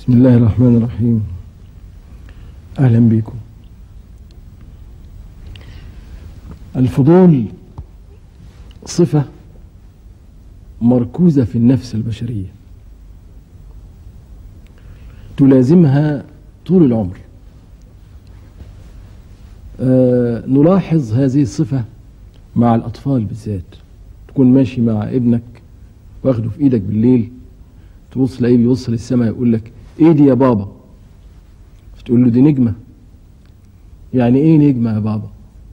بسم الله الرحمن الرحيم أهلا بكم الفضول صفة مركوزة في النفس البشرية تلازمها طول العمر آه نلاحظ هذه الصفة مع الأطفال بالذات تكون ماشي مع ابنك واخده في ايدك بالليل تبص تلاقيه بيبص للسماء يقول لك ايه دي يا بابا فتقول له دي نجمة يعني ايه نجمة يا بابا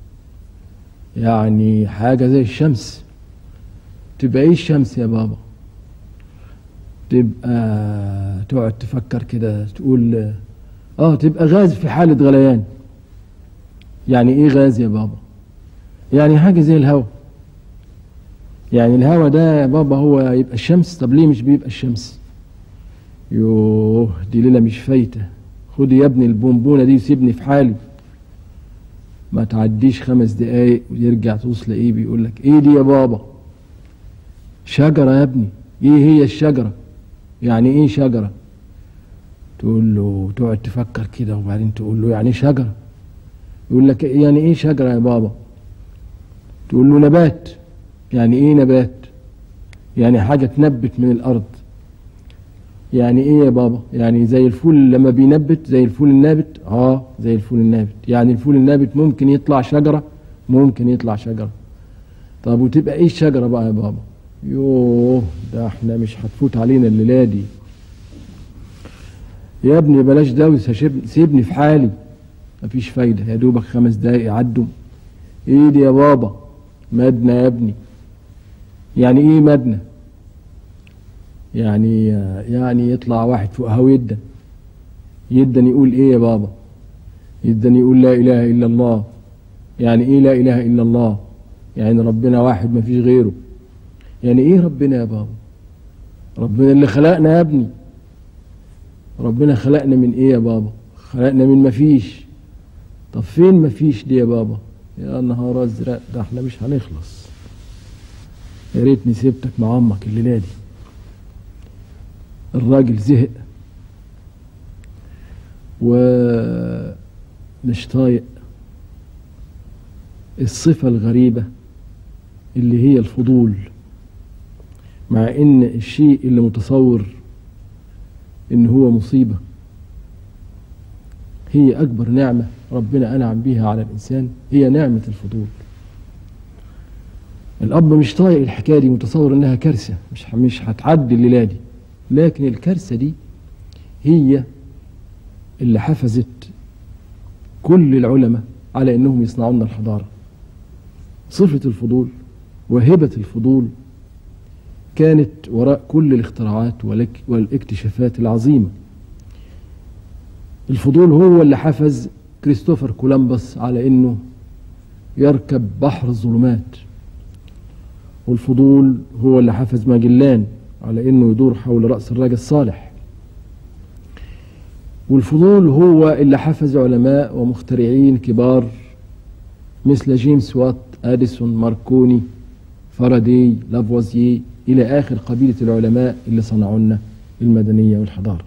يعني حاجة زي الشمس تبقى ايه الشمس يا بابا تبقى تقعد تفكر كده تقول اه تبقى غاز في حالة غليان يعني ايه غاز يا بابا يعني حاجة زي الهواء يعني الهواء ده يا بابا هو يبقى الشمس طب ليه مش بيبقى الشمس يوه دي ليلة مش فايتة خد يا ابني البونبونة دي وسيبني في حالي ما تعديش خمس دقايق ويرجع توصل ايه بيقول لك ايه دي يا بابا شجرة يا ابني ايه هي الشجرة يعني ايه شجرة تقول له تقعد تفكر كده وبعدين تقول له يعني شجرة يقول لك يعني ايه شجرة يا بابا تقول له نبات يعني ايه نبات يعني حاجة تنبت من الارض يعني ايه يا بابا يعني زي الفول لما بينبت زي الفول النابت اه زي الفول النابت يعني الفول النابت ممكن يطلع شجرة ممكن يطلع شجرة طب وتبقى ايه الشجرة بقى يا بابا يوه ده احنا مش هتفوت علينا الليلة دي يا ابني بلاش دوس سيبني في حالي مفيش فايدة يا دوبك خمس دقايق يعدوا ايه دي يا بابا مدنى يا ابني يعني ايه مدنى يعني يعني يطلع واحد فوقها ويدن يدن يقول ايه يا بابا يدن يقول لا اله الا الله يعني ايه لا اله الا الله يعني ربنا واحد ما فيش غيره يعني ايه ربنا يا بابا ربنا اللي خلقنا يا ابني ربنا خلقنا من ايه يا بابا خلقنا من ما فيش طب فين ما فيش دي يا بابا يا نهار ازرق ده احنا مش هنخلص يا ريتني سبتك مع امك الليله دي الراجل زهق ومش طايق الصفة الغريبة اللي هي الفضول مع ان الشيء اللي متصور ان هو مصيبة هي اكبر نعمة ربنا انعم بيها على الانسان هي نعمة الفضول الاب مش طايق الحكاية دي متصور انها كارثة مش مش هتعدي الليلة دي لكن الكارثة دي هي اللي حفزت كل العلماء على انهم يصنعون الحضارة صفة الفضول وهبة الفضول كانت وراء كل الاختراعات والاكتشافات العظيمة الفضول هو اللي حفز كريستوفر كولومبوس على انه يركب بحر الظلمات والفضول هو اللي حفز ماجلان على انه يدور حول راس الراجل الصالح والفضول هو اللي حفز علماء ومخترعين كبار مثل جيمس وات اديسون ماركوني فاراداي لافوازييه الى اخر قبيله العلماء اللي صنعوا لنا المدنيه والحضاره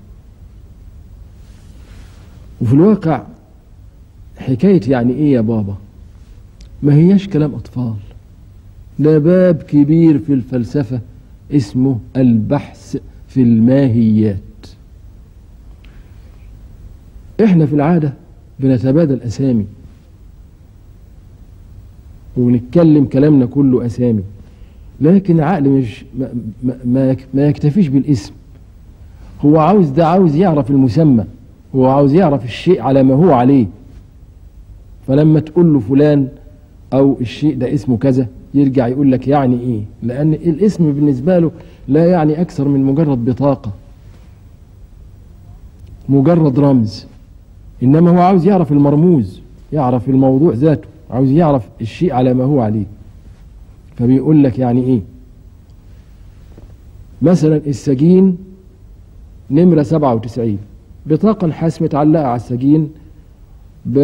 وفي الواقع حكايه يعني ايه يا بابا ما هياش كلام اطفال ده باب كبير في الفلسفه اسمه البحث في الماهيات احنا في العادة بنتبادل اسامي ونتكلم كلامنا كله اسامي لكن العقل مش ما, ما, ما يكتفيش بالاسم هو عاوز ده عاوز يعرف المسمى هو عاوز يعرف الشيء على ما هو عليه فلما تقول له فلان او الشيء ده اسمه كذا يرجع يقول لك يعني ايه لان الاسم بالنسبه له لا يعني اكثر من مجرد بطاقه مجرد رمز انما هو عاوز يعرف المرموز يعرف الموضوع ذاته عاوز يعرف الشيء على ما هو عليه فبيقول لك يعني ايه مثلا السجين نمرة 97 بطاقة نحاس متعلقة على السجين ب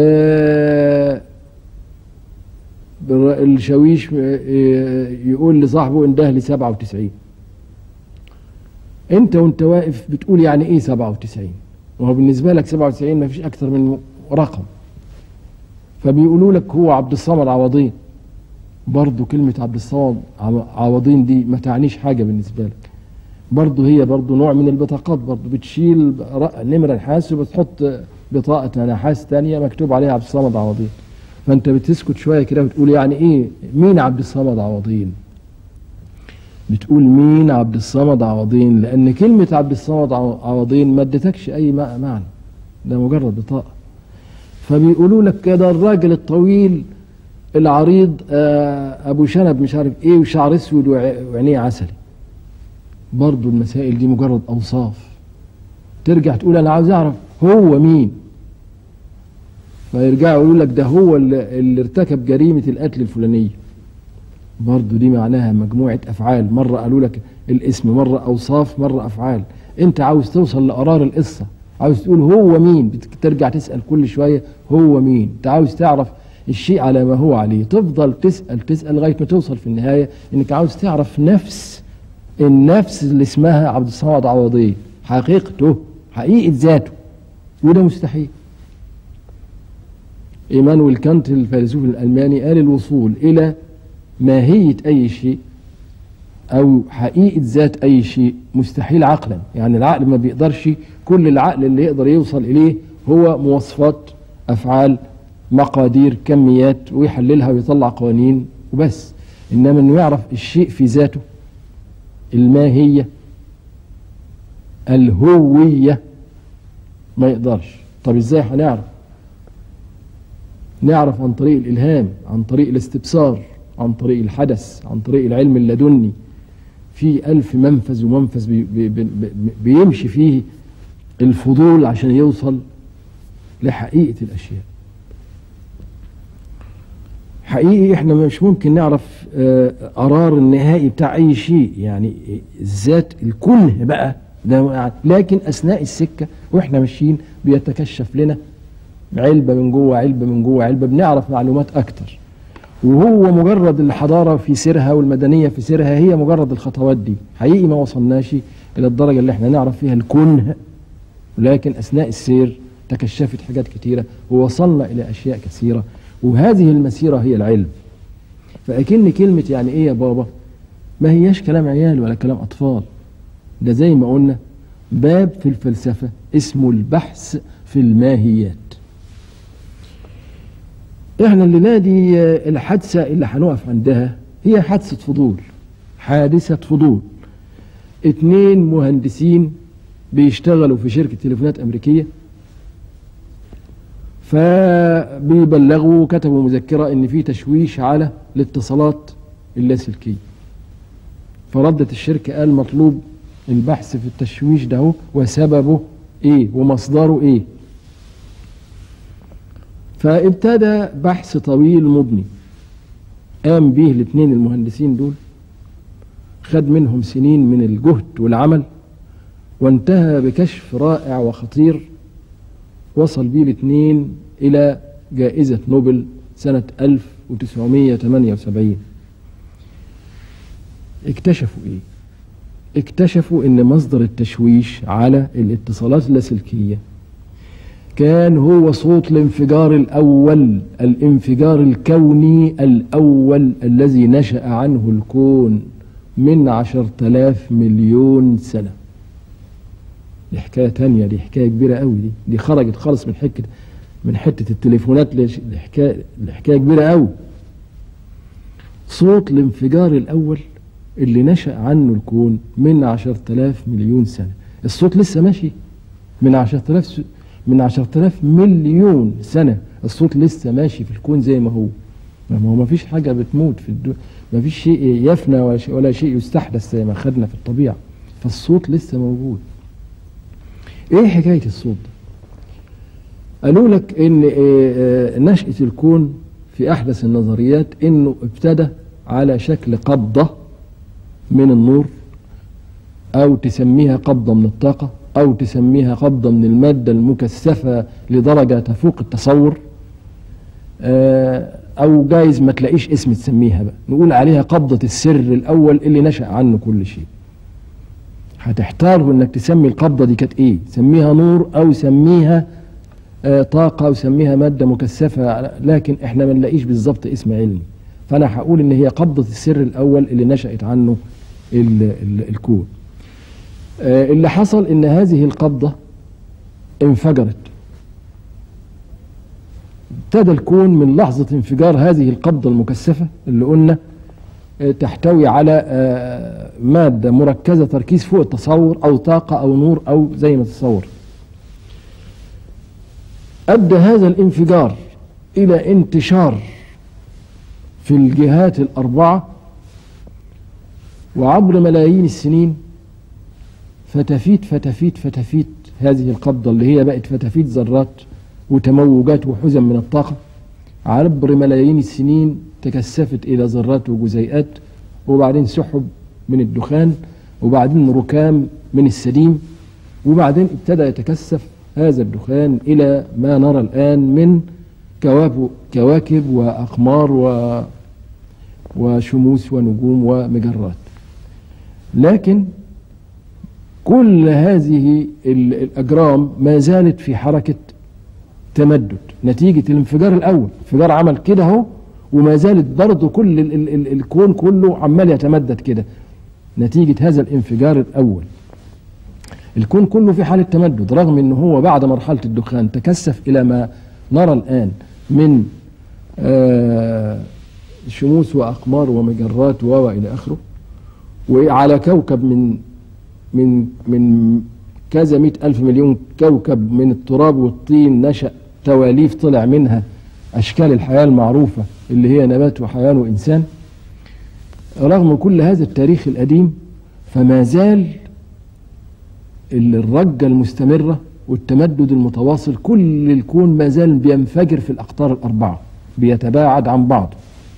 الشاويش يقول لصاحبه انده لي 97 انت وانت واقف بتقول يعني ايه 97 وهو بالنسبة لك 97 ما فيش أكثر من رقم فبيقولوا لك هو عبد الصمد عوضين برضه كلمة عبد الصمد عو- عوضين دي ما تعنيش حاجة بالنسبة لك برضه هي برضه نوع من البطاقات برضه بتشيل ر- نمرة نحاس وبتحط بطاقة نحاس تانية مكتوب عليها عبد الصمد عوضين فأنت بتسكت شوية كده وتقول يعني إيه مين عبد الصمد عوضين بتقول مين عبد الصمد عوضين لأن كلمة عبد الصمد عو- عوضين ما ادتكش أي مع- معنى ده مجرد بطاقة فبيقولوا لك كده الراجل الطويل العريض آه، ابو شنب مش عارف ايه وشعر اسود وع- وعينيه عسلي برضو المسائل دي مجرد اوصاف ترجع تقول انا عاوز اعرف هو مين فيرجعوا يقولوا لك ده هو اللي, اللي ارتكب جريمة القتل الفلانية برضو دي معناها مجموعة أفعال مرة قالوا لك الاسم مرة أوصاف مرة أفعال أنت عاوز توصل لقرار القصة عاوز تقول هو مين بترجع تسأل كل شوية هو مين أنت عاوز تعرف الشيء على ما هو عليه تفضل تسأل تسأل لغاية ما توصل في النهاية إنك عاوز تعرف نفس النفس اللي اسمها عبد الصمد عوضية حقيقته حقيقة ذاته وده مستحيل إيمانويل كانت الفيلسوف الألماني قال الوصول إلى ماهية أي شيء أو حقيقة ذات أي شيء مستحيل عقلا يعني العقل ما بيقدرش كل العقل اللي يقدر يوصل إليه هو مواصفات أفعال مقادير كميات ويحللها ويطلع قوانين وبس إنما إنه يعرف الشيء في ذاته الماهية الهوية ما يقدرش طب إزاي هنعرف نعرف عن طريق الإلهام عن طريق الاستبصار عن طريق الحدث عن طريق العلم اللدني في ألف منفذ ومنفذ بي بي بي بيمشي فيه الفضول عشان يوصل لحقيقة الأشياء حقيقي احنا مش ممكن نعرف آه، قرار النهائي بتاع اي شيء يعني ذات الكنه بقى ده لكن اثناء السكه واحنا ماشيين بيتكشف لنا علبه من جوه علبه من جوه علبه بنعرف معلومات اكتر وهو مجرد الحضاره في سيرها والمدنيه في سيرها هي مجرد الخطوات دي حقيقي ما وصلناش الى الدرجه اللي احنا نعرف فيها الكنه ولكن اثناء السير تكشفت حاجات كتيره ووصلنا الى اشياء كثيره وهذه المسيره هي العلم فاكن كلمه يعني ايه يا بابا ما هياش كلام عيال ولا كلام اطفال ده زي ما قلنا باب في الفلسفه اسمه البحث في الماهيات احنا الليله دي آه، الحادثه اللي هنقف عندها هي حادثه فضول حادثه فضول اتنين مهندسين بيشتغلوا في شركه تليفونات امريكيه فبيبلغوا كتبوا مذكره ان في تشويش على الاتصالات اللاسلكيه فردت الشركه قال مطلوب البحث في التشويش ده هو وسببه ايه ومصدره ايه فابتدى بحث طويل مضني قام به الاثنين المهندسين دول خد منهم سنين من الجهد والعمل وانتهى بكشف رائع وخطير وصل به الاثنين إلى جائزة نوبل سنة 1978 اكتشفوا ايه اكتشفوا ان مصدر التشويش على الاتصالات اللاسلكيه كان هو صوت الانفجار الأول الانفجار الكوني الأول الذي نشأ عنه الكون من عشر تلاف مليون سنة دي حكاية تانية دي حكاية كبيرة قوي دي دي خرجت خالص من حكة من حتة التليفونات لش- دي حكاية دي حكاية كبيرة قوي صوت الانفجار الأول اللي نشأ عنه الكون من عشر تلاف مليون سنة الصوت لسه ماشي من عشر تلاف س... من عشر تلاف مليون سنة الصوت لسه ماشي في الكون زي ما هو ما هو ما فيش حاجة بتموت في الدنيا ما فيش شيء يفنى ولا شيء, ولا شيء يستحدث زي ما خدنا في الطبيعة فالصوت لسه موجود ايه حكاية الصوت ده قالوا لك ان آه، آه، نشأة الكون في احدث النظريات انه ابتدى على شكل قبضة من النور او تسميها قبضة من الطاقة او تسميها قبضة من المادة المكثفة لدرجة تفوق التصور آه، او جايز ما تلاقيش اسم تسميها بقى نقول عليها قبضة السر الاول اللي نشأ عنه كل شيء هتحتار انك تسمي القبضة دي كانت ايه سميها نور او سميها آه، طاقة او سميها مادة مكثفة لكن احنا ما نلاقيش بالظبط اسم علمي فانا هقول ان هي قبضة السر الاول اللي نشأت عنه ال ال الكون آه، اللي حصل ان هذه القبضة انفجرت ابتدى الكون من لحظة انفجار هذه القبضة المكثفة اللي قلنا آه، تحتوي على آه، مادة مركزة تركيز فوق التصور أو طاقة أو نور أو زي ما تتصور أدى هذا الانفجار إلى انتشار في الجهات الأربعة وعبر ملايين السنين فتفيت فتفيت فتفيت هذه القبضة اللي هي بقت فتفيت ذرات وتموجات وحزم من الطاقة عبر ملايين السنين تكثفت إلى ذرات وجزيئات وبعدين سحب من الدخان وبعدين ركام من السليم وبعدين ابتدى يتكثف هذا الدخان إلى ما نرى الآن من كواكب, كواكب وأقمار و وشموس ونجوم ومجرات لكن كل هذه ال- الأجرام ما زالت في حركة تمدد نتيجة الانفجار الأول انفجار عمل كده اهو وما زالت برضه كل ال ال ال الكون كله عمال يتمدد كده نتيجة هذا الانفجار الأول الكون كله في حالة تمدد رغم ان هو بعد مرحلة الدخان تكثف إلى ما نرى الآن من آه، شموس وأقمار ومجرات و إلى آخره وعلى كوكب من من من كذا مئة ألف مليون كوكب من التراب والطين نشأ تواليف طلع منها أشكال الحياة المعروفة اللي هي نبات وحيوان وإنسان رغم كل هذا التاريخ القديم فما زال الرجة المستمرة والتمدد المتواصل كل الكون ما زال بينفجر في الأقطار الأربعة بيتباعد عن بعض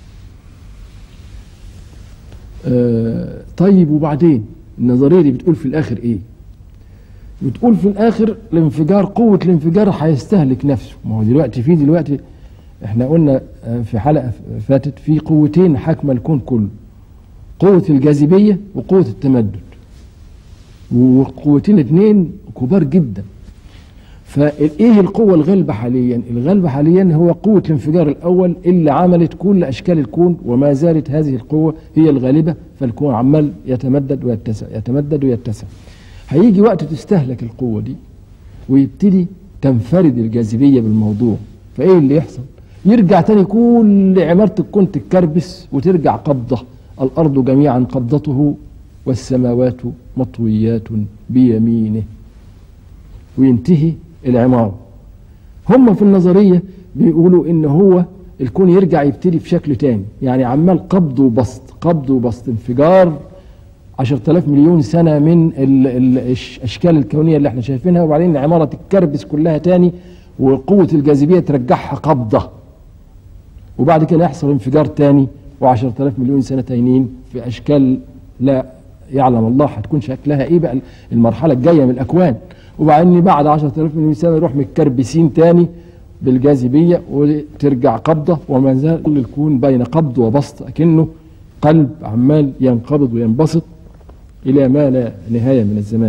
آه طيب وبعدين النظرية دي بتقول في الآخر إيه بتقول في الآخر الانفجار قوة الانفجار هيستهلك نفسه ما هو دلوقتي في دلوقتي احنا قلنا آه، في حلقة فاتت في قوتين حاكمة الكون كله قوة الجاذبية وقوة التمدد وقوتين اتنين كبار جدا فايه القوة الغالبة حاليا الغالبة حاليا هو قوة الانفجار الاول اللي عملت كل اشكال الكون وما زالت هذه القوة هي الغالبة فالكون عمال يتمدد ويتسع يتمدد ويتسع هيجي وقت تستهلك القوة دي ويبتدي تنفرد الجاذبية بالموضوع فايه اللي يحصل يرجع تاني كل عمارة الكون تتكربس وترجع قبضة الأرض جميعا قبضته والسماوات مطويات بيمينه وينتهي العمارة هم في النظرية بيقولوا إن هو الكون يرجع يبتدي في شكل تاني يعني عمال قبض وبسط قبض وبسط انفجار عشرة آلاف مليون سنة من ال- ال- الأشكال الكونية اللي احنا شايفينها وبعدين العمارة تتكربس كلها تاني وقوة الجاذبية ترجعها قبضة وبعد كده يحصل انفجار تاني وعشرة آلاف مليون سنة تانيين في أشكال لا يعلم الله هتكون شكلها ايه بقى المرحلة الجاية من الأكوان وبعدين بعد عشرة آلاف مليون سنة يروح متكربسين تاني بالجاذبية وترجع قبضة وما زال كل الكون بين قبض وبسط أكنه قلب عمال ينقبض وينبسط إلى ما لا نهاية من الزمان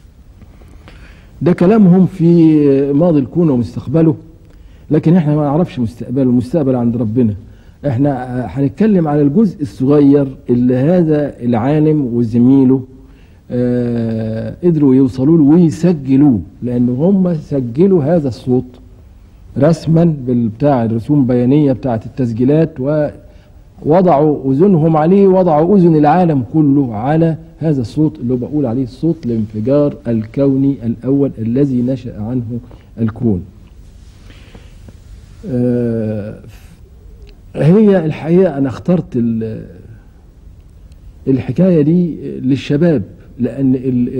ده كلامهم في ماضي الكون ومستقبله لكن احنا ما نعرفش مستقبله المستقبل عند ربنا احنا هنتكلم على الجزء الصغير اللي هذا العالم وزميله آه قدروا يوصلوا له ويسجلوه لان هم سجلوا هذا الصوت رسما بالبتاع الرسوم بيانيه بتاعه التسجيلات ووضعوا اذنهم عليه وضعوا اذن العالم كله على هذا الصوت اللي بقول عليه صوت الانفجار الكوني الاول الذي نشا عنه الكون. آه هي الحقيقه انا اخترت الحكايه دي للشباب لان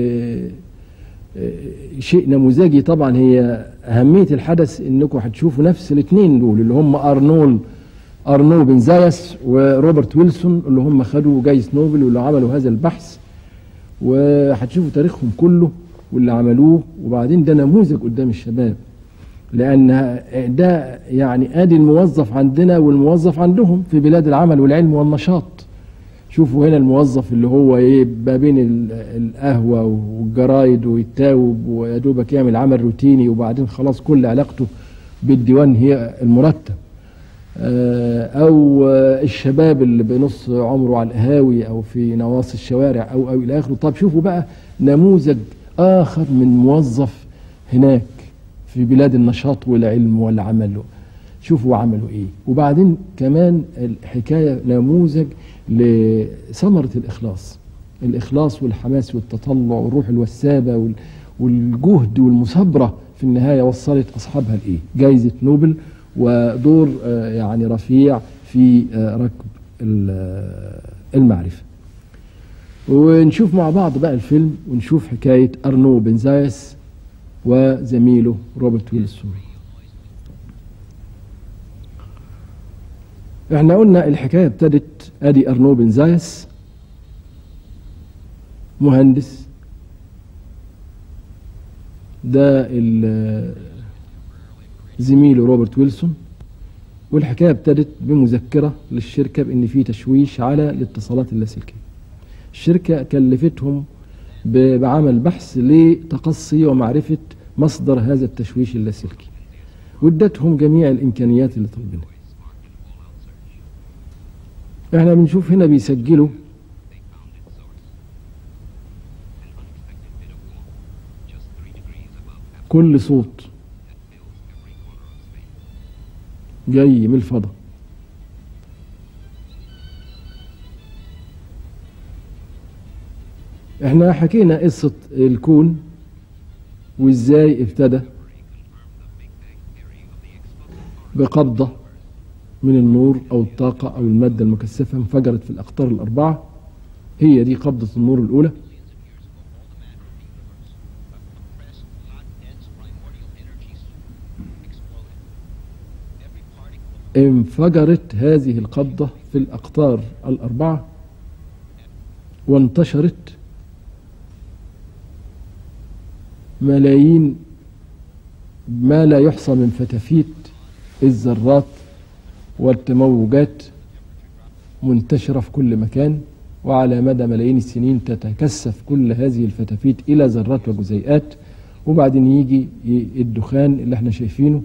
شيء نموذجي طبعا هي اهميه الحدث انكم هتشوفوا نفس الاثنين دول اللي هم ارنول ارنو بن زايس وروبرت ويلسون اللي هم خدوا جايزه نوبل واللي عملوا هذا البحث وهتشوفوا تاريخهم كله واللي عملوه وبعدين ده نموذج قدام الشباب لان ده يعني ادي الموظف عندنا والموظف عندهم في بلاد العمل والعلم والنشاط شوفوا هنا الموظف اللي هو ايه ما بين ال- القهوة والجرايد ويتاوب ويا دوبك يعمل عمل روتيني وبعدين خلاص كل علاقته بالديوان هي المرتب آه، او آه، الشباب اللي بنص عمره على القهاوي او في نواصي الشوارع او او الى اخره طب شوفوا بقى نموذج اخر من موظف هناك في بلاد النشاط والعلم والعمل شوفوا عملوا ايه وبعدين كمان الحكايه نموذج لثمره الاخلاص الاخلاص والحماس والتطلع والروح الوسابه وال- والجهد والمثابره في النهايه وصلت اصحابها لايه؟ جائزه نوبل ودور آه، يعني رفيع في آه، ركب ال- آه، المعرفه. ونشوف مع بعض بقى الفيلم ونشوف حكايه ارنو بنزايس وزميله روبرت ويلسون. احنا قلنا الحكايه ابتدت ادي ارنو بنزايس مهندس ده ال- زميله روبرت ويلسون والحكايه ابتدت بمذكره للشركه بان في تشويش على الاتصالات اللاسلكيه. الشركه كلفتهم ب- بعمل بحث لتقصي ومعرفه مصدر هذا التشويش اللاسلكي. وادتهم جميع الامكانيات اللي طالبينها. احنا بنشوف هنا بيسجلوا كل صوت جاي من الفضاء احنا حكينا قصة الكون وازاي ابتدى بقبضة من النور او الطاقة او المادة المكثفة انفجرت في الاقطار الاربعة هي دي قبضة النور الاولى انفجرت هذه القبضة في الأقطار الأربعة وانتشرت ملايين ما لا يحصى من فتافيت الذرات والتموجات منتشرة في كل مكان وعلى مدى ملايين السنين تتكثف كل هذه الفتافيت إلى ذرات وجزيئات وبعدين يجي الدخان اللي احنا شايفينه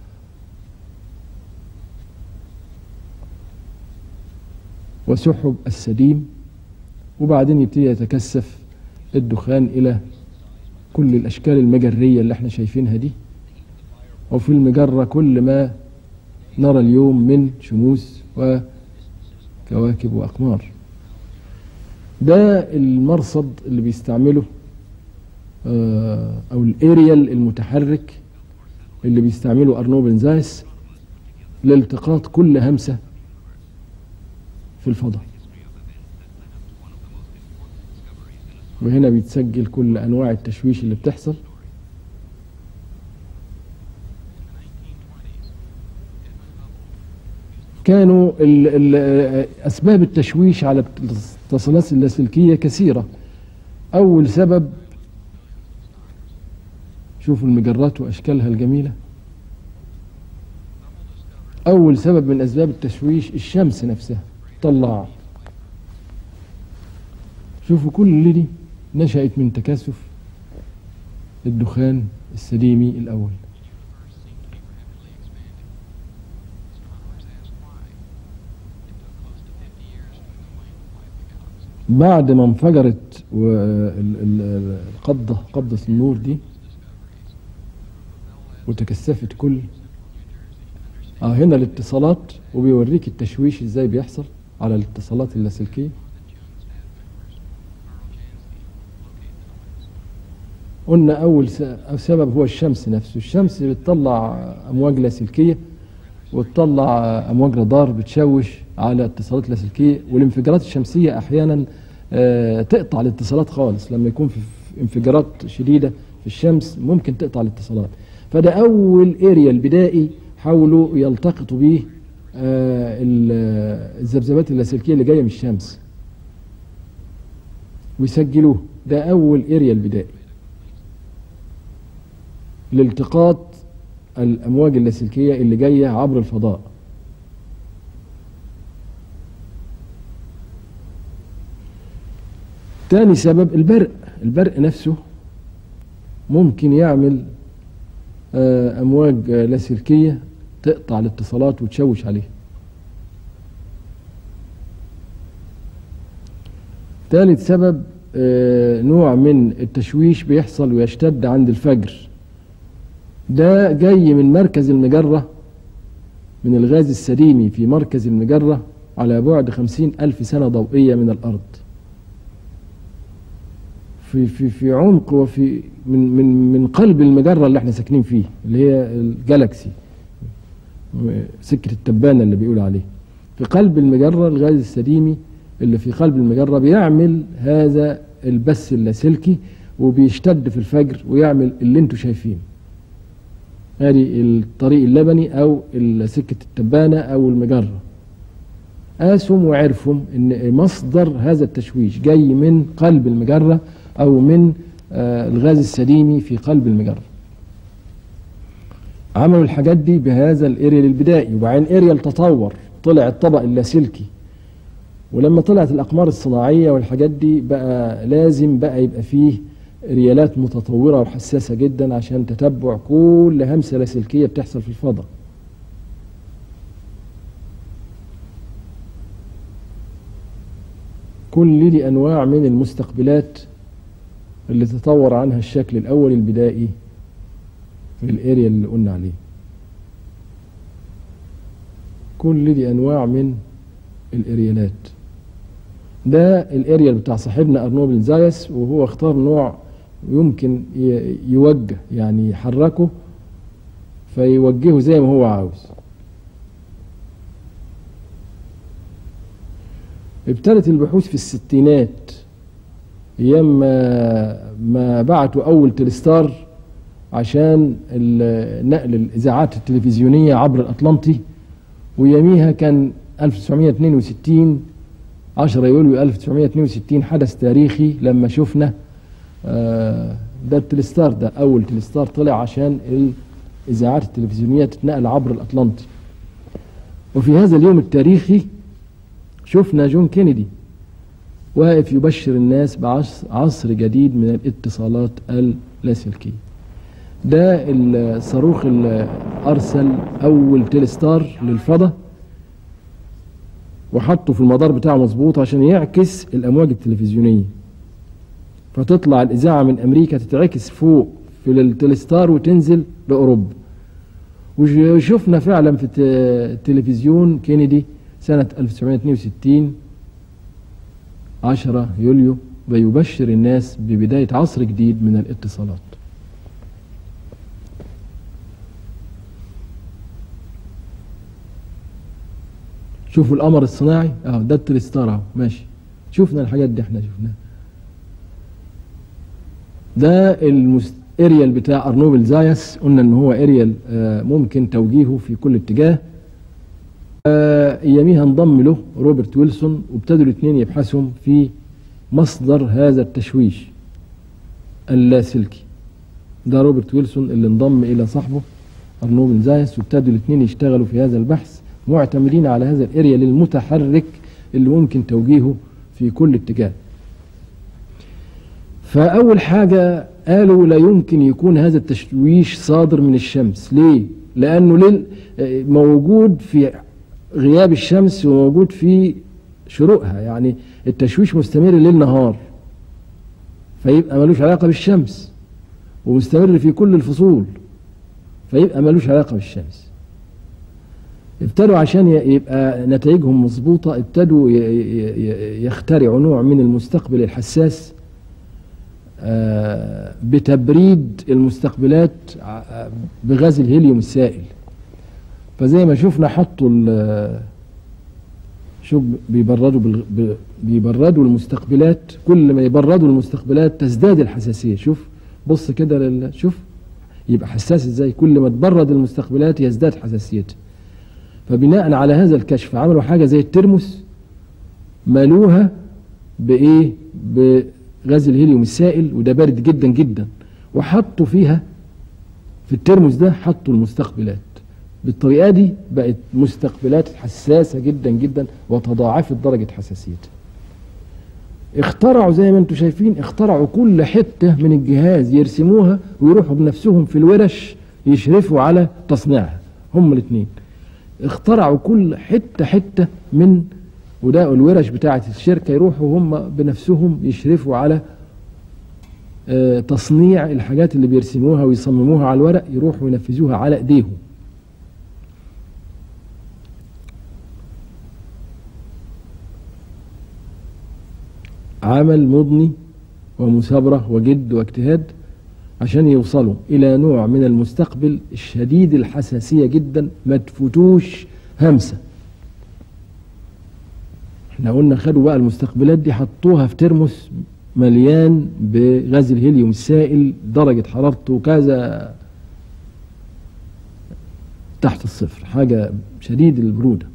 وسحب السديم وبعدين يبتدي يتكثف الدخان إلى كل الأشكال المجرية اللي احنا شايفينها دي وفي المجرة كل ما نرى اليوم من شموس وكواكب وأقمار ده المرصد اللي بيستعمله آه، أو الاريال المتحرك اللي بيستعمله أرنو بنزايس لالتقاط كل همسة في الفضاء وهنا بيتسجل كل انواع التشويش اللي بتحصل كانوا ال ال اسباب التشويش على الاتصالات اللاسلكيه كثيره اول سبب شوفوا المجرات واشكالها الجميله اول سبب من اسباب التشويش الشمس نفسها طلع شوفوا كل اللي دي نشأت من تكاثف الدخان السليمي الأول بعد ما انفجرت و- ال- ال- القبضة قبضة النور دي وتكثفت كل اه هنا الاتصالات وبيوريك التشويش ازاي بيحصل على الاتصالات اللاسلكيه قلنا اول س- سبب هو الشمس نفسه الشمس بتطلع امواج لاسلكيه وتطلع امواج رادار بتشوش على اتصالات لاسلكيه والانفجارات الشمسيه احيانا آه، تقطع الاتصالات خالص لما يكون في في انفجارات شديده في الشمس ممكن تقطع الاتصالات فده اول اريا البدائي حاولوا يلتقطوا بيه آه، ال- الذبذبات اللاسلكيه اللي جايه من الشمس ويسجلوه ده اول اريا البدائي لالتقاط الامواج اللاسلكيه اللي جايه عبر الفضاء تاني سبب البرق البرق نفسه ممكن يعمل آه، أمواج آه، لاسلكية تقطع الاتصالات وتشوش عليها ثالث سبب آه، نوع من التشويش بيحصل ويشتد عند الفجر ده جاي من مركز المجرة من الغاز السليمي في مركز المجرة على بعد خمسين ألف سنة ضوئية من الأرض في في في عمق وفي من من من قلب المجرة اللي احنا ساكنين فيه اللي هي الجالاكسي سكة التبانة اللي بيقول عليه في قلب المجرة الغاز السليمي اللي في قلب المجرة بيعمل هذا البث اللاسلكي وبيشتد في الفجر ويعمل اللي انتوا شايفينه هذه الطريق اللبني او سكة التبانة او المجرة قاسوا وعرفوا ان مصدر هذا التشويش جاي من قلب المجرة او من آه، الغاز السليمي في قلب المجرة عملوا الحاجات دي بهذا الاريال البدائي وبعدين اريال تطور طلع الطبق اللاسلكي ولما طلعت الاقمار الصناعيه والحاجات دي بقى لازم بقى يبقى فيه ريالات متطوره وحساسه جدا عشان تتبع كل همسه لاسلكيه بتحصل في الفضاء كل دي انواع من المستقبلات اللي تطور عنها الشكل الاول البدائي في الاريا اللي قلنا عليه كل دي انواع من الاريالات ده الاريال بتاع صاحبنا ارنوبل زايس وهو اختار نوع يمكن ي- يوجه يعني يحركه فيوجهه زي ما هو عاوز ابتدت البحوث في الستينات ايام ما, ما بعتوا اول تلستار عشان ال- نقل الاذاعات التلفزيونيه عبر الاطلنطي ويوميها كان 1962 10 يوليو 1962 حدث تاريخي لما شفنا آه، ده التلستار ده اول تلستار طلع عشان الاذاعات التلفزيونيه تتنقل عبر الاطلنطي وفي هذا اليوم التاريخي شفنا جون كينيدي واقف يبشر الناس بعصر جديد من الاتصالات اللاسلكيه ده الصاروخ اللي ارسل اول تلستار للفضاء وحطه في المدار بتاعه مظبوط عشان يعكس الامواج التلفزيونيه فتطلع الاذاعه من امريكا تتعكس فوق في التلستار وتنزل لاوروبا وشفنا فعلا في الت- التلفزيون كينيدي سنه 1962 10 يوليو بيبشر الناس ببدايه عصر جديد من الاتصالات شوفوا القمر الصناعي اه ده التلستار اهو ماشي شفنا الحاجات دي احنا شفناها ده المست... اريال بتاع ارنوبل زايس قلنا ان هو اريال آه ممكن توجيهه في كل اتجاه آه اياميها انضم له روبرت ويلسون وابتدوا الاثنين يبحثوا في مصدر هذا التشويش اللاسلكي ده روبرت ويلسون اللي انضم الى صاحبه ارنوبل زايس وابتدوا الاثنين يشتغلوا في هذا البحث معتمدين على هذا الاريال المتحرك اللي ممكن توجيهه في كل اتجاه فأول حاجة قالوا لا يمكن يكون هذا التشويش صادر من الشمس ليه؟ لأنه لل... موجود في غياب الشمس وموجود في شروقها يعني التشويش مستمر ليل نهار فيبقى ملوش علاقة بالشمس ومستمر في كل الفصول فيبقى ملوش علاقة بالشمس ابتدوا عشان يبقى نتائجهم مظبوطة ابتدوا يخترعوا نوع من المستقبل الحساس بتبريد المستقبلات بغاز الهيليوم السائل فزي ما شفنا حطوا شوف بيبردوا بال... بيبردوا المستقبلات كل ما يبردوا المستقبلات تزداد الحساسيه شوف بص كده لل... شوف يبقى حساس ازاي كل ما تبرد المستقبلات يزداد حساسيتها فبناء على هذا الكشف عملوا حاجه زي الترمس مالوها بايه بغاز الهيليوم السائل وده بارد جدا جدا وحطوا فيها في الترمس ده حطوا المستقبلات بالطريقه دي بقت مستقبلات حساسه جدا جدا وتضاعفت درجه حساسيتها اخترعوا زي ما انتم شايفين اخترعوا كل حتة من الجهاز يرسموها ويروحوا بنفسهم في الورش يشرفوا على تصنيعها هم الاثنين اخترعوا كل حتة حتة من وده الورش بتاعة الشركة يروحوا هم بنفسهم يشرفوا على اه تصنيع الحاجات اللي بيرسموها ويصمموها على الورق يروحوا ينفذوها على ايديهم عمل مضني ومثابرة وجد واجتهاد عشان يوصلوا إلى نوع من المستقبل الشديد الحساسية جدا ما تفوتوش همسة احنا قلنا خدوا بقى المستقبلات دي حطوها في ترمس مليان بغاز الهيليوم السائل درجة حرارته كذا تحت الصفر حاجة شديد البرودة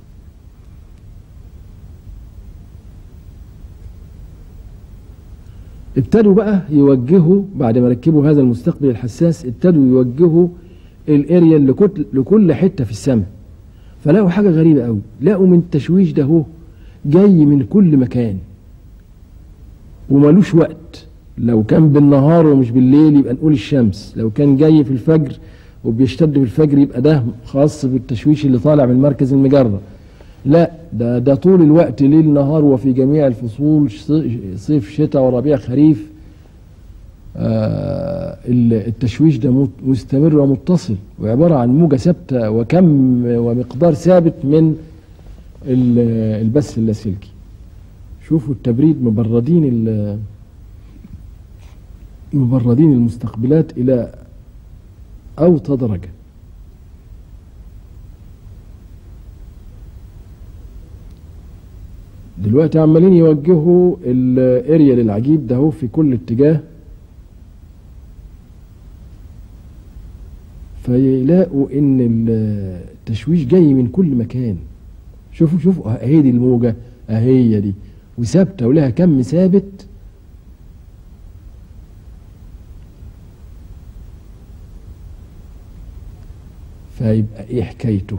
ابتدوا بقى يوجهوا بعد ما ركبوا هذا المستقبل الحساس ابتدوا يوجهوا الاريا لكل, لكل حته في السماء فلقوا حاجه غريبه قوي لقوا من التشويش ده هو جاي من كل مكان وملوش وقت لو كان بالنهار ومش بالليل يبقى نقول الشمس لو كان جاي في الفجر وبيشتد في الفجر يبقى ده خاص بالتشويش اللي طالع من مركز المجره لا ده ده طول الوقت ليل نهار وفي جميع الفصول صيف شتاء وربيع خريف آه التشويش ده مستمر ومتصل وعبارة عن موجة ثابتة وكم ومقدار ثابت من البث اللاسلكي شوفوا التبريد مبردين مبردين المستقبلات إلى أوطى درجة دلوقتي عمالين يوجهوا الاريا للعجيب ده هو في كل اتجاه فيلاقوا ان التشويش جاي من كل مكان شوفوا شوفوا اهي دي الموجة اهي دي وثابتة ولها كم ثابت فيبقى ايه حكايته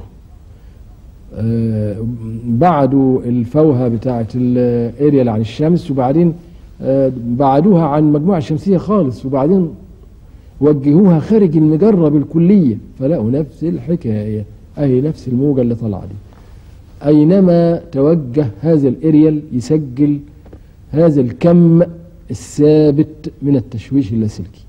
آه بعدوا الفوهة بتاعة الاريال عن الشمس وبعدين آه بعدوها عن المجموعة الشمسية خالص وبعدين وجهوها خارج المجرة بالكلية فلقوا نفس الحكاية أي نفس الموجة اللي طالعة دي أينما توجه هذا الاريال يسجل هذا الكم الثابت من التشويش اللاسلكي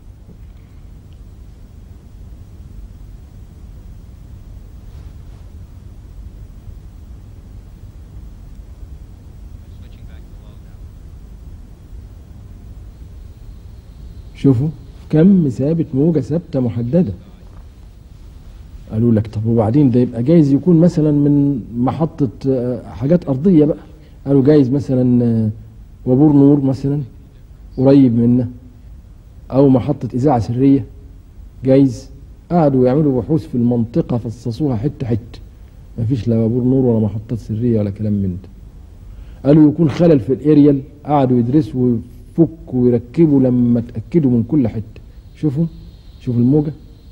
شوفوا كم ثابت موجة ثابتة محددة قالوا لك طب وبعدين ده يبقى جايز يكون مثلا من محطة حاجات أرضية بقى قالوا جايز مثلا وبور نور مثلا قريب منا أو محطة إذاعة سرية جايز قعدوا يعملوا بحوث في المنطقة فصصوها حتة حتة مفيش لا وبور نور ولا محطات سرية ولا كلام من ده قالوا يكون خلل في الاريال قعدوا يدرسوا يفكوا ويركبوا لما اتأكدوا من كل حتة شوفوا شوفوا الموجة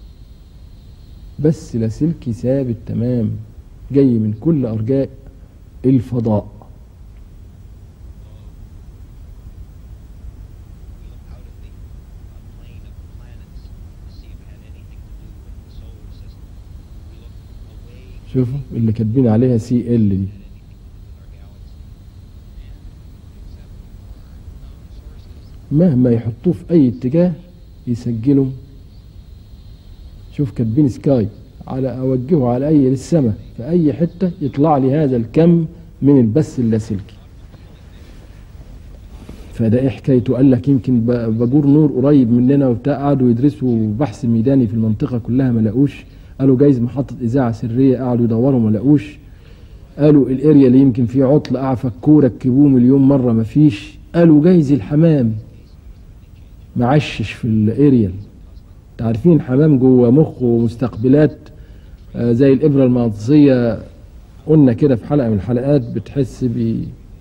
بس لاسلكي ثابت تمام جاي من كل أرجاء الفضاء شوفوا اللي كاتبين عليها سي ال دي مهما يحطوه في اي اتجاه يسجلوا شوف كاتبين سكاي على اوجهه على اي للسماء في اي حته يطلع لي هذا الكم من البث اللاسلكي فده ايه حكايته قال لك يمكن باجور نور قريب مننا وبتاع قعدوا يدرسوا بحث ميداني في المنطقه كلها ما لقوش قالوا جايز محطه اذاعه سريه قعدوا يدوروا ما لقوش قالوا الاريا اللي يمكن فيه عطل قعد فكوه ركبوه مليون مره ما فيش قالوا جايز الحمام معشش في الاريال عارفين حمام جوه مخه ومستقبلات آه زي الابره المغناطيسيه قلنا كده في حلقه من الحلقات بتحس ب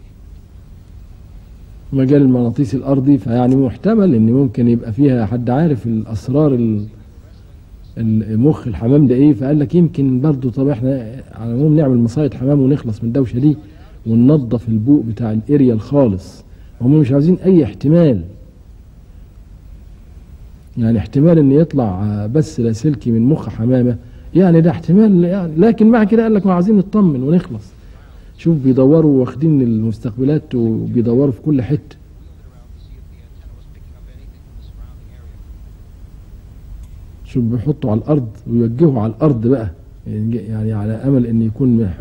مجال المغناطيسي الارضي فيعني محتمل ان ممكن يبقى فيها حد عارف الاسرار المخ الحمام ده ايه فقال لك يمكن برضه طب احنا على العموم نعمل مصايد حمام ونخلص من الدوشه دي وننظف البوق بتاع الاريال خالص هم مش عاوزين اي احتمال يعني احتمال ان يطلع بس لاسلكي من مخ حمامه يعني ده احتمال يعني لكن مع كده قال لك ما عايزين نطمن ونخلص شوف بيدوروا واخدين المستقبلات وبيدوروا في كل حته شوف بيحطوا على الارض ويوجهوا على الارض بقى يعني على امل ان يكون مح-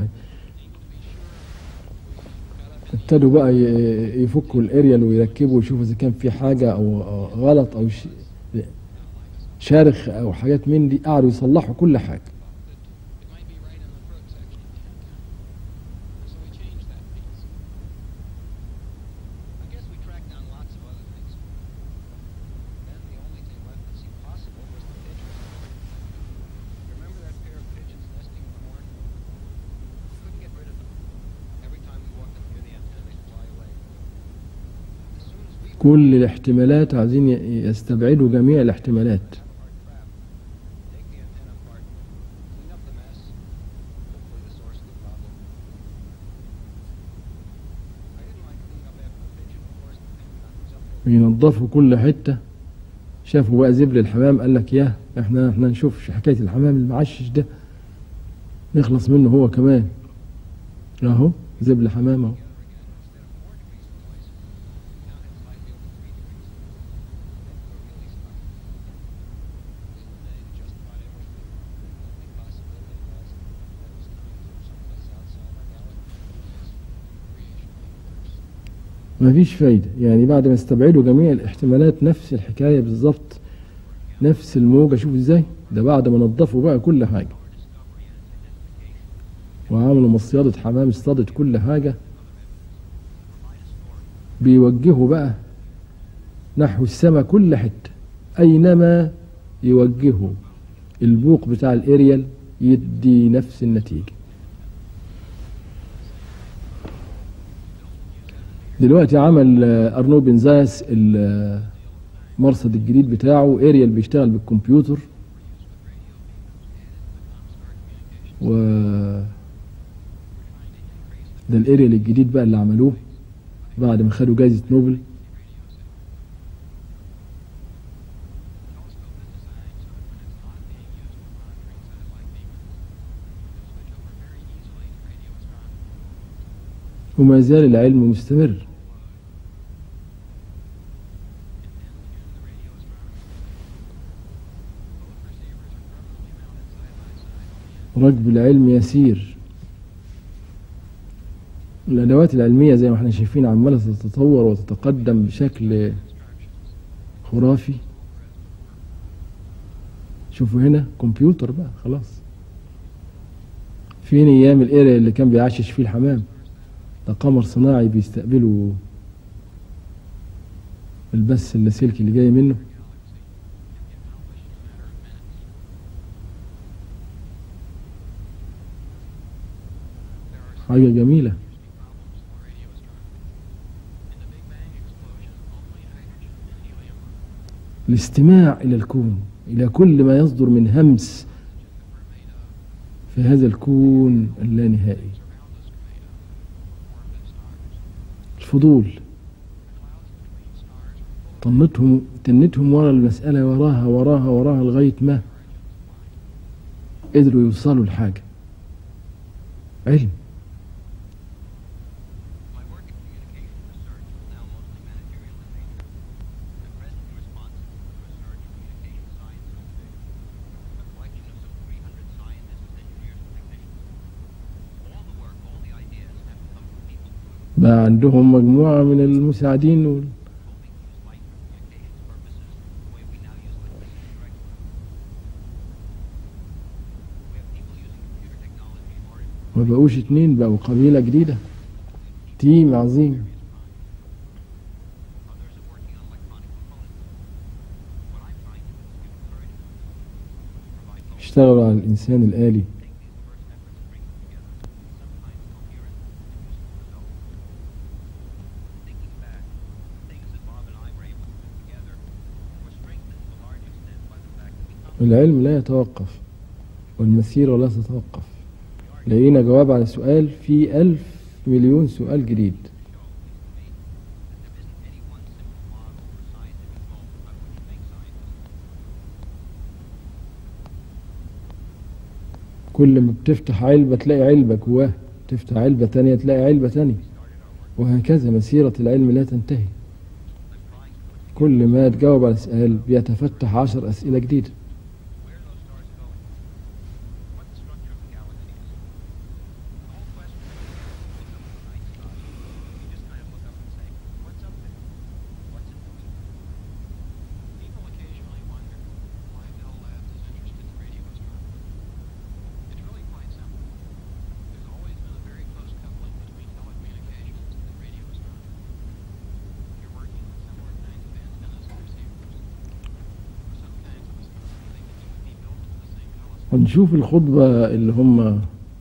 ابتدوا بقى ي- يفكوا الاريال ويركبوا ويشوفوا اذا كان في حاجه او أو غلط او ش- شارخ او حاجات من دي قعدوا يصلحوا كل حاجه It might be right in the throat section of the antenna. So we changed that piece. I guess we tracked down lots of other things. Then the only thing left that seemed possible was the pigeons. Remember that pair of pigeons nesting in the horn? We couldn't get rid of them. Every time we walked up near the antenna, they'd fly away. As soon as we كل الاحتمالات عايزين ي- يستبعدوا جميع الاحتمالات Take the antenna apart, clean up the mess, hopefully the source of the problem. I didn't like cleaning up after the pigeon, of course, depending on who's up there. ينظفوا كل حته شافوا بقى زبل الحمام قال لك يا احنا احنا نشوف حكايه الحمام المعشش ده نخلص منه هو كمان اهو زبل حمام اهو مفيش فايدة يعني بعد ما استبعدوا جميع الاحتمالات نفس الحكاية بالظبط نفس الموجة شوف ازاي ده بعد ما نظفوا بقى كل حاجة وعملوا مصيادة حمام اصطادت كل حاجة بيوجهوا بقى نحو السماء كل حتة أينما يوجهوا البوق بتاع الاريال يدي نفس النتيجة دلوقتي عمل آه، أرنو بنزاس المرصد الجديد بتاعه اريال بيشتغل بالكمبيوتر و ده الاريال الجديد بقى اللي عملوه بعد ما خدوا جايزة نوبل وما زال العلم مستمر ركب العلم يسير الأدوات العلمية زي ما احنا شايفين عمالة تتطور وتتقدم بشكل خرافي شوفوا هنا كمبيوتر بقى خلاص فين أيام الإيرا اللي كان بيعشش فيه الحمام ده قمر صناعي بيستقبله البث اللاسلكي اللي جاي منه حاجة جميلة الاستماع إلى الكون إلى كل ما يصدر من همس في هذا الكون اللانهائي الفضول طنتهم تنتهم ورا المسألة وراها وراها وراها لغاية ما قدروا يوصلوا لحاجة علم My work in communication research is now mostly managerial in nature. I'm presently responsible for the Research Communication Science Division, a collection of some 300 scientists, engineers, and technicians. All the work, all the ideas have to come from people who بقى عندهم مجموعة من المساعدين وال- hoping to use light for communications purposes the way we now use electricity directly. We have people using computer technology or in ما بقوش اتنين بقوا قبيلة جديدة تيم عظيم Others are working on electronic components. What I'm trying to do is give encouragement. Provide hope. اشتغلوا على الإنسان الآلي Take these first efforts and bring them together in some kind of coherent and useful result. Thinking back, the things that Bob and I were able to put together were strengthened to a large extent by the fact that we come العلم لا يتوقف والمسيرة لا تتوقف لقينا جواب على سؤال في ألف مليون سؤال جديد to show, at least to me, that there isn't كل ما بتفتح علبة تلاقي علبة جواها تفتح علبة تانية تلاقي علبة تانية وهكذا مسيرة العلم لا تنتهي كل ما تجاوب على سؤال بيتفتح عشر أسئلة جديدة where those stars are going, what the structure of the galaxy is. The whole question is, look up at the night sky, you just kind of look up and say, what's up there? What's it doing? People occasionally wonder why Bell Labs is interested in radio astronomy. It's really quite simple. There's always been a very close coupling between telecommunications and radio astronomy. You're working with similar kinds of antennas and receivers. For some kinds of astronomy, they can even be built into the same telescope. ونشوف الخطبة اللي هم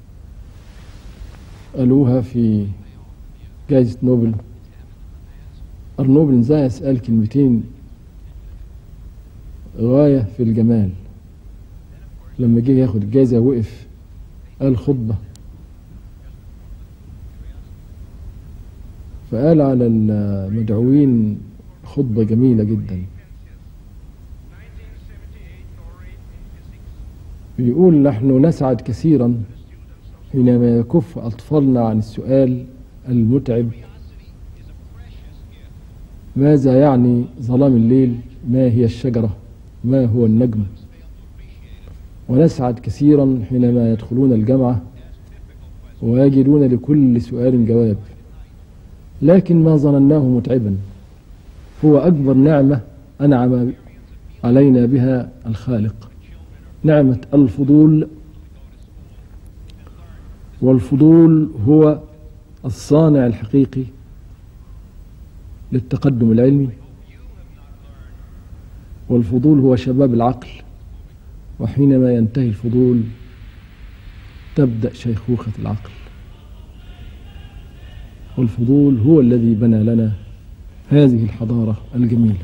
قالوها في جائزة نوبل أرنوبل نزايس قال كلمتين غاية في الجمال لما جه ياخد الجائزة وقف قال خطبة فقال على المدعوين خطبة جميلة جدا بيقول نحن نسعد كثيرا حينما يكف أطفالنا عن السؤال المتعب ماذا يعني ظلام الليل ما هي الشجرة ما هو النجم ونسعد كثيرا حينما يدخلون الجامعة ويجدون لكل سؤال جواب لكن ما ظنناه متعبا هو أكبر نعمة أنعم علينا بها الخالق نعمة الفضول والفضول هو الصانع الحقيقي للتقدم العلمي والفضول هو شباب العقل وحينما ينتهي الفضول تبدأ شيخوخة العقل والفضول هو الذي بنى لنا هذه الحضارة الجميلة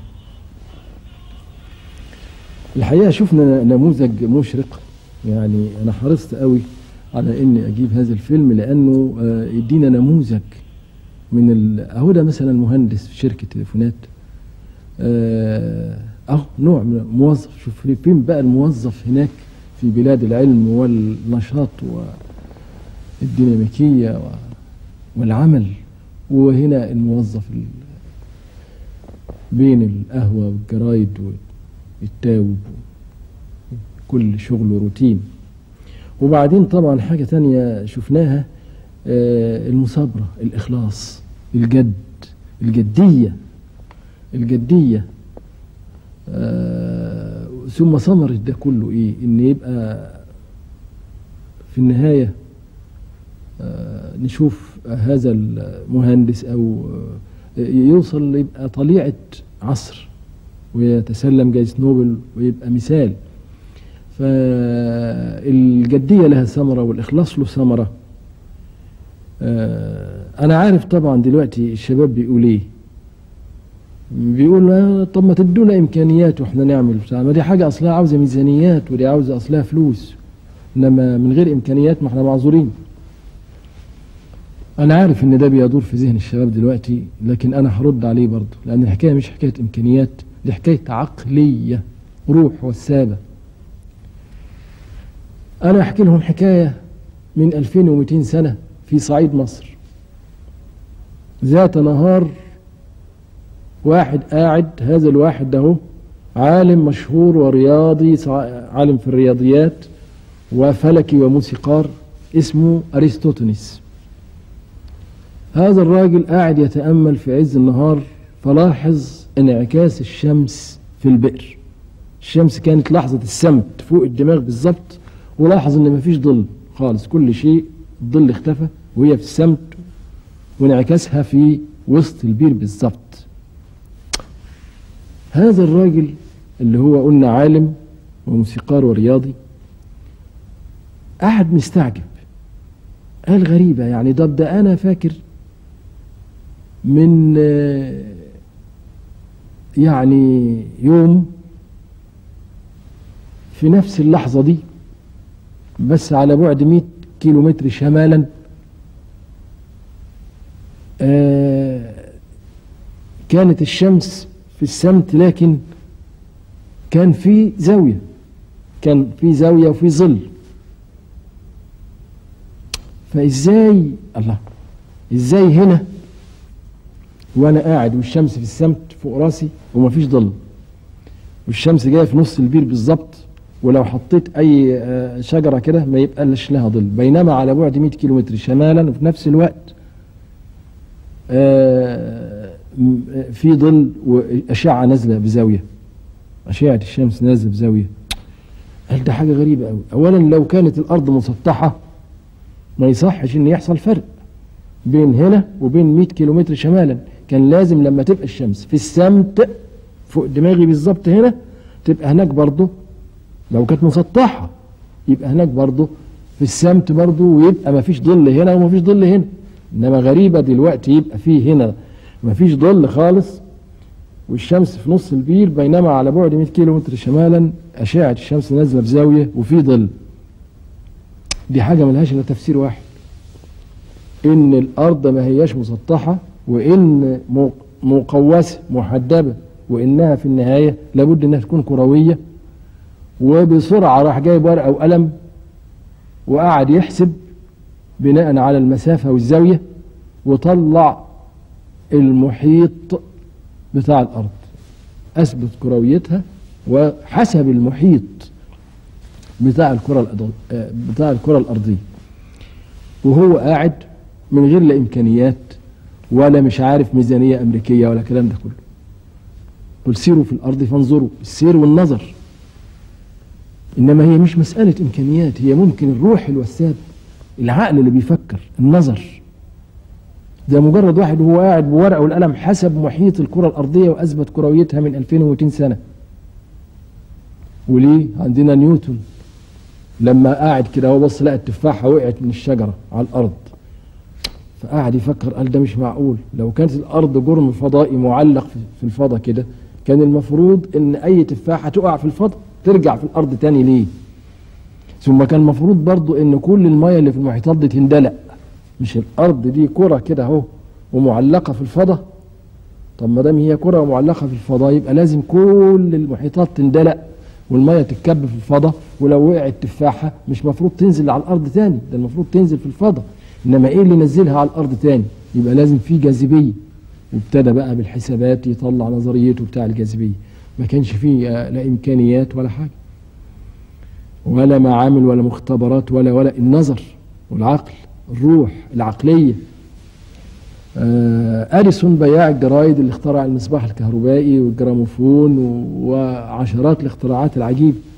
الحقيقة شفنا نموذج مشرق يعني أنا حرصت قوي على إني أجيب هذا الفيلم لأنه آه، يدينا نموذج من ال- أهو ده مثلا مهندس في شركة تليفونات آه، أهو نوع من موظف شوف لي فين بقى الموظف هناك في بلاد العلم والنشاط والديناميكية و- والعمل وهنا الموظف ال- بين القهوة والجرايد والتاوب كل شغله روتين وبعدين طبعا حاجة تانية شفناها آه، المثابرة الإخلاص الجد الجدية الجدية آه، ثم ثمرة ده كله إيه إن يبقى في النهاية آه، نشوف هذا المهندس أو آه، يوصل يبقى طليعة عصر ويتسلم جائزة نوبل ويبقى مثال فالجدية لها ثمرة والإخلاص له ثمرة آه، أنا عارف طبعا دلوقتي الشباب بيقول إيه بيقول آه، طب ما تدونا إمكانيات وإحنا نعمل بتاع ما دي حاجة أصلها عاوزة ميزانيات ودي عاوزة أصلها فلوس إنما من غير إمكانيات ما إحنا معذورين أنا عارف إن ده بيدور في ذهن الشباب دلوقتي لكن أنا هرد عليه برضه لأن الحكاية مش حكاية إمكانيات دي حكاية عقلية روح والسابة أنا أحكي لهم حكاية من 2200 سنة في صعيد مصر ذات نهار واحد قاعد هذا الواحد ده هو عالم مشهور ورياضي صع- عالم في الرياضيات وفلكي وموسيقار اسمه أرسطوطنس هذا الراجل قاعد يتأمل في عز النهار فلاحظ انعكاس الشمس في البئر الشمس كانت لحظة السمت فوق الدماغ بالظبط ولاحظ ان مفيش ظل خالص كل شيء الظل اختفى وهي في السمت وانعكاسها في وسط البير بالظبط هذا الراجل اللي هو قلنا عالم وموسيقار ورياضي قعد مستعجب قال غريبة يعني طب ده أنا فاكر من آه، يعني يوم في نفس اللحظة دي بس على بعد 100 كيلو متر شمالا آه، كانت الشمس في السمت لكن كان في زاوية كان في زاوية وفي ظل فازاي الله ازاي هنا وانا قاعد والشمس في السمت فوق راسي ومفيش ظل والشمس جايه في نص البير بالظبط ولو حطيت اي آه، شجره كده ما يبقاش لها ظل بينما على بعد 100 كيلومتر شمالا وفي نفس الوقت آه، م- آه، في ظل واشعه نازله بزاويه اشعه الشمس نازله بزاويه قال ده حاجه غريبه قوي اولا لو كانت الارض مسطحه ما يصحش ان يحصل فرق بين هنا وبين 100 كيلومتر شمالا كان لازم لما تبقى الشمس في السمت فوق دماغي بالظبط هنا تبقى هناك برضه لو كانت مسطحه يبقى هناك برضه في السمت برضه ويبقى ما فيش ظل هنا وما فيش ظل هنا انما غريبه دلوقتي يبقى في هنا ما فيش ظل خالص والشمس في نص البير بينما على بعد 100 كيلو متر شمالا اشعه الشمس نازله بزاويه وفي ظل دي حاجه ملهاش الا تفسير واحد ان الارض ما هياش مسطحه وان مو- مقوسه محدبه وانها في النهايه لابد انها تكون كرويه وبسرعه راح جايب ورقه وقلم وقعد يحسب بناء على المسافه والزاويه وطلع المحيط بتاع الارض اثبت كرويتها وحسب المحيط بتاع الكره الأرض- آه، بتاع الكره الارضيه وهو قاعد من غير لا امكانيات ولا مش عارف ميزانيه امريكيه ولا الكلام ده كله قل سيروا في الارض فانظروا السير والنظر انما هي مش مساله امكانيات هي ممكن الروح الوساب العقل اللي بيفكر النظر ده مجرد واحد وهو قاعد بورقه والقلم حسب محيط الكره الارضيه واثبت كرويتها من 2200 سنه وليه عندنا نيوتن لما قاعد كده هو بص لقى التفاحه وقعت من الشجره على الارض فقعد يفكر قال ده مش معقول لو كانت الارض جرم فضائي معلق في- في الفضاء كده كان المفروض ان اي تفاحه تقع في الفضاء ترجع في الارض تاني ليه ثم كان المفروض برضو ان كل الميه اللي في المحيطات دي تندلق مش الارض دي كره كده اهو ومعلقه في الفضاء طب ما دام هي كره ومعلقه في الفضاء يبقى لازم كل المحيطات تندلق والميه تتكب في الفضاء ولو وقعت تفاحه مش مفروض تنزل على الارض تاني ده المفروض تنزل في الفضاء انما ايه اللي نزلها على الارض تاني يبقى لازم في جاذبيه وابتدى بقى بالحسابات يطلع نظريته بتاع الجاذبيه ما كانش فيه آه، لا امكانيات ولا حاجه ولا معامل ولا مختبرات ولا ولا النظر والعقل الروح العقليه آه، أديسون بياع الجرايد اللي اخترع المصباح الكهربائي والجراموفون و- وعشرات الاختراعات العجيبة